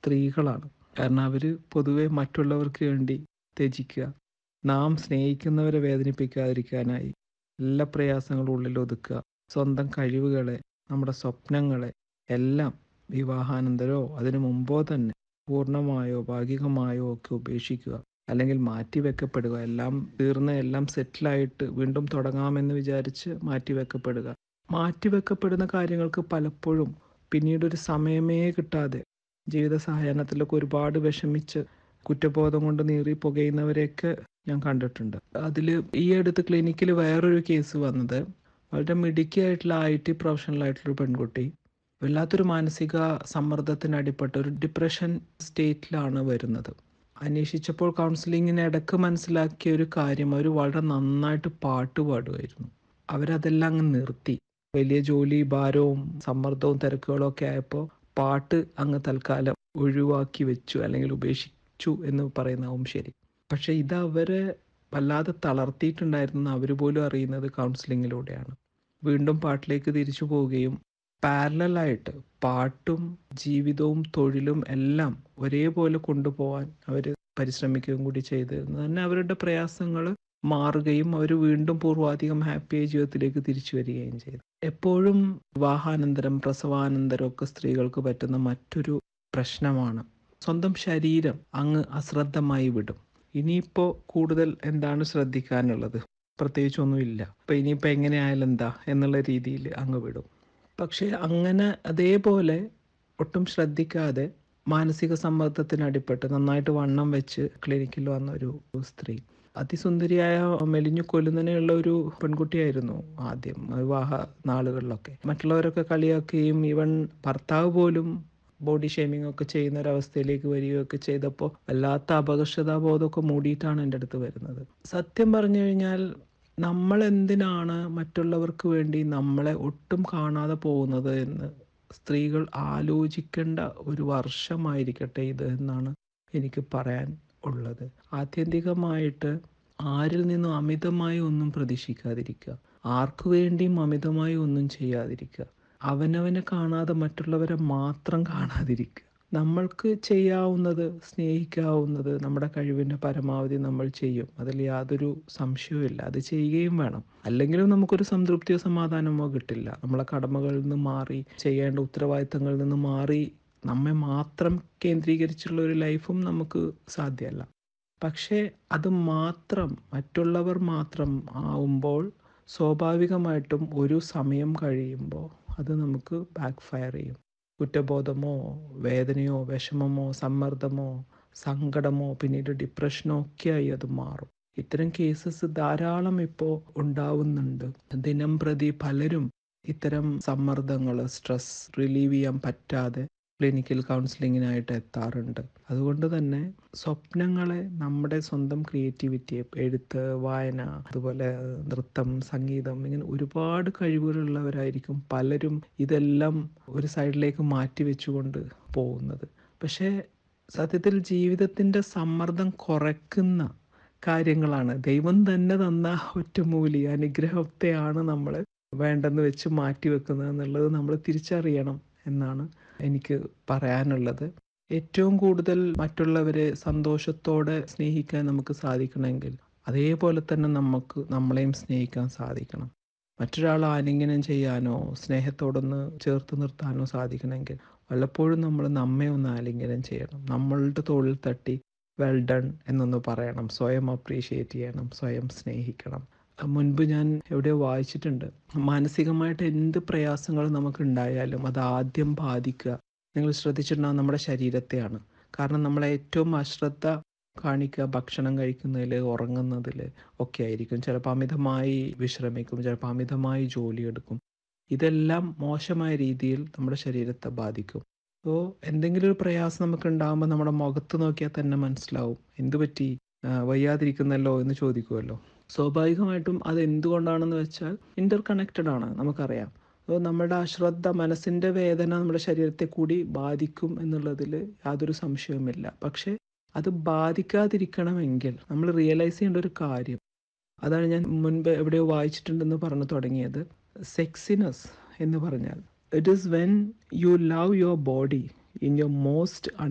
സ്ത്രീകളാണ് കാരണം അവർ പൊതുവെ മറ്റുള്ളവർക്ക് വേണ്ടി ത്യജിക്കുക നാം സ്നേഹിക്കുന്നവരെ വേദനിപ്പിക്കാതിരിക്കാനായി എല്ലാ പ്രയാസങ്ങളും ഉള്ളിൽ ഒതുക്കുക സ്വന്തം കഴിവുകളെ നമ്മുടെ സ്വപ്നങ്ങളെ എല്ലാം വിവാഹാനന്തരമോ അതിനു മുമ്പോ തന്നെ പൂർണ്ണമായോ ഭാഗികമായോ ഒക്കെ ഉപേക്ഷിക്കുക അല്ലെങ്കിൽ മാറ്റിവെക്കപ്പെടുക എല്ലാം തീർന്ന് എല്ലാം സെറ്റിലായിട്ട് വീണ്ടും തുടങ്ങാമെന്ന് വിചാരിച്ച് മാറ്റിവെക്കപ്പെടുക മാറ്റിവെക്കപ്പെടുന്ന കാര്യങ്ങൾക്ക് പലപ്പോഴും പിന്നീട് ഒരു സമയമേ കിട്ടാതെ ജീവിത സായാഹ്നത്തിലൊക്കെ ഒരുപാട് വിഷമിച്ച് കുറ്റബോധം കൊണ്ട് നീറി പുകയുന്നവരെയൊക്കെ ഞാൻ കണ്ടിട്ടുണ്ട് അതിൽ ഈ അടുത്ത് ക്ലിനിക്കിൽ വേറൊരു കേസ് വന്നത് വളരെ മിടുക്കിയായിട്ടുള്ള ഐ ടി പ്രൊഫഷണലായിട്ടുള്ളൊരു പെൺകുട്ടി വല്ലാത്തൊരു മാനസിക സമ്മർദ്ദത്തിന് അടിപ്പെട്ട ഒരു ഡിപ്രഷൻ സ്റ്റേറ്റിലാണ് വരുന്നത് അന്വേഷിച്ചപ്പോൾ കൗൺസിലിങ്ങിന് ഇടക്ക് മനസ്സിലാക്കിയ ഒരു കാര്യം അവർ വളരെ നന്നായിട്ട് പാട്ട് പാടുമായിരുന്നു അവരതെല്ലാം അങ്ങ് നിർത്തി വലിയ ജോലി ഭാരവും സമ്മർദ്ദവും തിരക്കുകളും ഒക്കെ ആയപ്പോൾ പാട്ട് അങ്ങ് തൽക്കാലം ഒഴിവാക്കി വെച്ചു അല്ലെങ്കിൽ ഉപേക്ഷിച്ചു എന്ന് പറയുന്നതാവും ശരി പക്ഷെ ഇത് അവരെ വല്ലാതെ തളർത്തിയിട്ടുണ്ടായിരുന്നു അവർ പോലും അറിയുന്നത് കൗൺസിലിങ്ങിലൂടെയാണ് വീണ്ടും പാട്ടിലേക്ക് തിരിച്ചു പോവുകയും പാരലായിട്ട് പാട്ടും ജീവിതവും തൊഴിലും എല്ലാം ഒരേപോലെ കൊണ്ടുപോകാൻ അവർ പരിശ്രമിക്കുകയും കൂടി ചെയ്ത് തന്നെ അവരുടെ പ്രയാസങ്ങൾ മാറുകയും അവർ വീണ്ടും പൂർവാധികം ഹാപ്പിയായ ജീവിതത്തിലേക്ക് തിരിച്ചു വരികയും ചെയ്തു എപ്പോഴും വിവാഹാനന്തരം പ്രസവാനന്തരം ഒക്കെ സ്ത്രീകൾക്ക് പറ്റുന്ന മറ്റൊരു പ്രശ്നമാണ് സ്വന്തം ശരീരം അങ്ങ് അശ്രദ്ധമായി വിടും ഇനിയിപ്പോൾ കൂടുതൽ എന്താണ് ശ്രദ്ധിക്കാനുള്ളത് പ്രത്യേകിച്ചൊന്നുമില്ല അപ്പം ഇനിയിപ്പോൾ എങ്ങനെയായാലും എന്താ എന്നുള്ള രീതിയിൽ അങ്ങ് വിടും പക്ഷേ അങ്ങനെ അതേപോലെ ഒട്ടും ശ്രദ്ധിക്കാതെ മാനസിക സമ്മർദ്ദത്തിന് അടിപ്പെട്ട് നന്നായിട്ട് വണ്ണം വെച്ച് ക്ലിനിക്കിൽ വന്ന ഒരു സ്ത്രീ അതിസുന്ദരിയായ മെലിഞ്ഞു കൊല്ലുന്നതിനുള്ള ഒരു പെൺകുട്ടിയായിരുന്നു ആദ്യം വിവാഹ നാളുകളിലൊക്കെ മറ്റുള്ളവരൊക്കെ കളിയാക്കുകയും ഈവൻ ഭർത്താവ് പോലും ബോഡി ഷേമിംഗ് ഒക്കെ ചെയ്യുന്ന ഒരവസ്ഥയിലേക്ക് വരികയൊക്കെ ചെയ്തപ്പോൾ വല്ലാത്ത അപകർഷതാബോധമൊക്കെ മൂടിയിട്ടാണ് എൻ്റെ അടുത്ത് വരുന്നത് സത്യം പറഞ്ഞു കഴിഞ്ഞാൽ നമ്മൾ എന്തിനാണ് മറ്റുള്ളവർക്ക് വേണ്ടി നമ്മളെ ഒട്ടും കാണാതെ പോകുന്നത് എന്ന് സ്ത്രീകൾ ആലോചിക്കേണ്ട ഒരു വർഷമായിരിക്കട്ടെ ഇത് എന്നാണ് എനിക്ക് പറയാൻ ഉള്ളത് ആത്യന്തികമായിട്ട് ആരിൽ നിന്നും അമിതമായി ഒന്നും പ്രതീക്ഷിക്കാതിരിക്കുക ആർക്കു വേണ്ടിയും അമിതമായി ഒന്നും ചെയ്യാതിരിക്കുക അവനവനെ കാണാതെ മറ്റുള്ളവരെ മാത്രം കാണാതിരിക്കുക നമ്മൾക്ക് ചെയ്യാവുന്നത് സ്നേഹിക്കാവുന്നത് നമ്മുടെ കഴിവിൻ്റെ പരമാവധി നമ്മൾ ചെയ്യും അതിൽ യാതൊരു സംശയവുമില്ല അത് ചെയ്യുകയും വേണം അല്ലെങ്കിലും നമുക്കൊരു സംതൃപ്തിയോ സമാധാനമോ കിട്ടില്ല നമ്മളെ കടമകളിൽ നിന്ന് മാറി ചെയ്യേണ്ട ഉത്തരവാദിത്തങ്ങളിൽ നിന്ന് മാറി നമ്മെ മാത്രം കേന്ദ്രീകരിച്ചുള്ള ഒരു ലൈഫും നമുക്ക് സാധ്യമല്ല പക്ഷേ അത് മാത്രം മറ്റുള്ളവർ മാത്രം ആവുമ്പോൾ സ്വാഭാവികമായിട്ടും ഒരു സമയം കഴിയുമ്പോൾ അത് നമുക്ക് ബാക്ക് ഫയർ ചെയ്യും കുറ്റബോധമോ വേദനയോ വിഷമമോ സമ്മർദ്ദമോ സങ്കടമോ പിന്നീട് ഡിപ്രഷനോ ഒക്കെയായി അത് മാറും ഇത്തരം കേസസ് ധാരാളം ഇപ്പോൾ ഉണ്ടാവുന്നുണ്ട് ദിനം പ്രതി പലരും ഇത്തരം സമ്മർദ്ദങ്ങൾ സ്ട്രെസ് റിലീവ് ചെയ്യാൻ പറ്റാതെ ക്ലിനിക്കൽ കൗൺസിലിങ്ങിനായിട്ട് എത്താറുണ്ട് അതുകൊണ്ട് തന്നെ സ്വപ്നങ്ങളെ നമ്മുടെ സ്വന്തം ക്രിയേറ്റിവിറ്റിയെ എഴുത്ത് വായന അതുപോലെ നൃത്തം സംഗീതം ഇങ്ങനെ ഒരുപാട് കഴിവുകളുള്ളവരായിരിക്കും പലരും ഇതെല്ലാം ഒരു സൈഡിലേക്ക് മാറ്റി വെച്ചുകൊണ്ട് പോകുന്നത് പക്ഷേ സത്യത്തിൽ ജീവിതത്തിൻ്റെ സമ്മർദ്ദം കുറയ്ക്കുന്ന കാര്യങ്ങളാണ് ദൈവം തന്നെ തന്ന ഒറ്റമൂലി അനുഗ്രഹത്തെയാണ് നമ്മൾ വേണ്ടെന്ന് വെച്ച് മാറ്റി വെക്കുന്നത് എന്നുള്ളത് നമ്മൾ തിരിച്ചറിയണം എന്നാണ് എനിക്ക് പറയാനുള്ളത് ഏറ്റവും കൂടുതൽ മറ്റുള്ളവരെ സന്തോഷത്തോടെ സ്നേഹിക്കാൻ നമുക്ക് സാധിക്കണമെങ്കിൽ അതേപോലെ തന്നെ നമുക്ക് നമ്മളെയും സ്നേഹിക്കാൻ സാധിക്കണം മറ്റൊരാൾ ആലിംഗനം ചെയ്യാനോ സ്നേഹത്തോടൊന്ന് ചേർത്ത് നിർത്താനോ സാധിക്കണമെങ്കിൽ വല്ലപ്പോഴും നമ്മൾ നമ്മെ ഒന്ന് ആലിംഗനം ചെയ്യണം നമ്മളുടെ തോളിൽ തട്ടി വെൽ ഡൺ എന്നൊന്ന് പറയണം സ്വയം അപ്രീഷിയേറ്റ് ചെയ്യണം സ്വയം സ്നേഹിക്കണം മുൻപ് ഞാൻ എവിടെയോ വായിച്ചിട്ടുണ്ട് മാനസികമായിട്ട് എന്ത് പ്രയാസങ്ങൾ നമുക്ക് ഉണ്ടായാലും അത് ആദ്യം ബാധിക്കുക നിങ്ങൾ ശ്രദ്ധിച്ചിട്ടുണ്ടാകും നമ്മുടെ ശരീരത്തെയാണ് കാരണം നമ്മളെ ഏറ്റവും അശ്രദ്ധ കാണിക്കുക ഭക്ഷണം കഴിക്കുന്നതിൽ ഉറങ്ങുന്നതിൽ ഒക്കെ ആയിരിക്കും ചിലപ്പോൾ അമിതമായി വിശ്രമിക്കും ചിലപ്പോൾ അമിതമായി ജോലിയെടുക്കും ഇതെല്ലാം മോശമായ രീതിയിൽ നമ്മുടെ ശരീരത്തെ ബാധിക്കും അപ്പോൾ എന്തെങ്കിലും ഒരു പ്രയാസം നമുക്ക് ഉണ്ടാകുമ്പോൾ നമ്മുടെ മുഖത്ത് നോക്കിയാൽ തന്നെ മനസ്സിലാവും എന്തു പറ്റി വയ്യാതിരിക്കുന്നല്ലോ എന്ന് ചോദിക്കുമല്ലോ സ്വാഭാവികമായിട്ടും അത് എന്തുകൊണ്ടാണെന്ന് വെച്ചാൽ ഇന്റർ കണക്റ്റഡ് ആണ് നമുക്കറിയാം അപ്പോൾ നമ്മുടെ അശ്രദ്ധ മനസ്സിൻ്റെ വേദന നമ്മുടെ ശരീരത്തെ കൂടി ബാധിക്കും എന്നുള്ളതിൽ യാതൊരു സംശയവുമില്ല പക്ഷേ അത് ബാധിക്കാതിരിക്കണമെങ്കിൽ നമ്മൾ റിയലൈസ് ചെയ്യേണ്ട ഒരു കാര്യം അതാണ് ഞാൻ മുൻപ് എവിടെയോ വായിച്ചിട്ടുണ്ടെന്ന് പറഞ്ഞു തുടങ്ങിയത് സെക്സിനസ് എന്ന് പറഞ്ഞാൽ it is when you love your body in your most